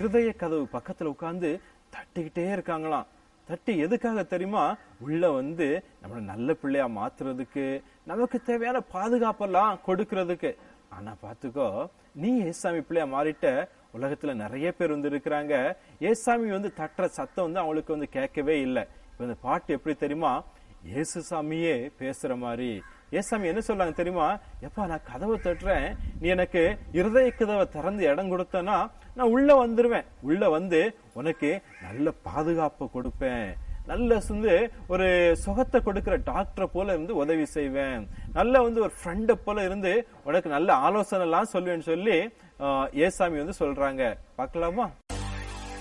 இருதய கதவு பக்கத்துல உட்கார்ந்து தட்டிக்கிட்டே இருக்காங்களாம் தட்டி எதுக்காக தெரியுமா உள்ள வந்து நம்மள நல்ல பிள்ளையா மாத்துறதுக்கு நமக்கு தேவையான பாதுகாப்பெல்லாம் கொடுக்கறதுக்கு ஆனா பாத்துக்கோ நீ ஏசாமி பிள்ளையா மாறிட்ட உலகத்துல நிறைய பேர் வந்து இருக்கிறாங்க ஏசாமி வந்து தட்டுற சத்தம் வந்து அவங்களுக்கு வந்து கேட்கவே இல்லை இப்ப இந்த பாட்டு எப்படி தெரியுமா இயேசு சாமியே பேசுற மாதிரி ஏசாமி என்ன சொல்றாங்க தெரியுமா எப்பா நான் கதவை தட்டுறேன் நீ எனக்கு இருதய கதவை திறந்து இடம் கொடுத்தனா நான் உள்ள வந்துருவேன் உள்ள வந்து உனக்கு நல்ல பாதுகாப்பு கொடுப்பேன் நல்ல வந்து ஒரு சுகத்தை கொடுக்கிற டாக்டரை போல இருந்து உதவி செய்வேன் நல்ல வந்து ஒரு ஃப்ரெண்டை போல இருந்து உனக்கு நல்ல ஆலோசனை எல்லாம் சொல்லுவேன்னு சொல்லி ஆஹ், ஏசாமி வந்து சொல்றாங்க பார்க்கலாமா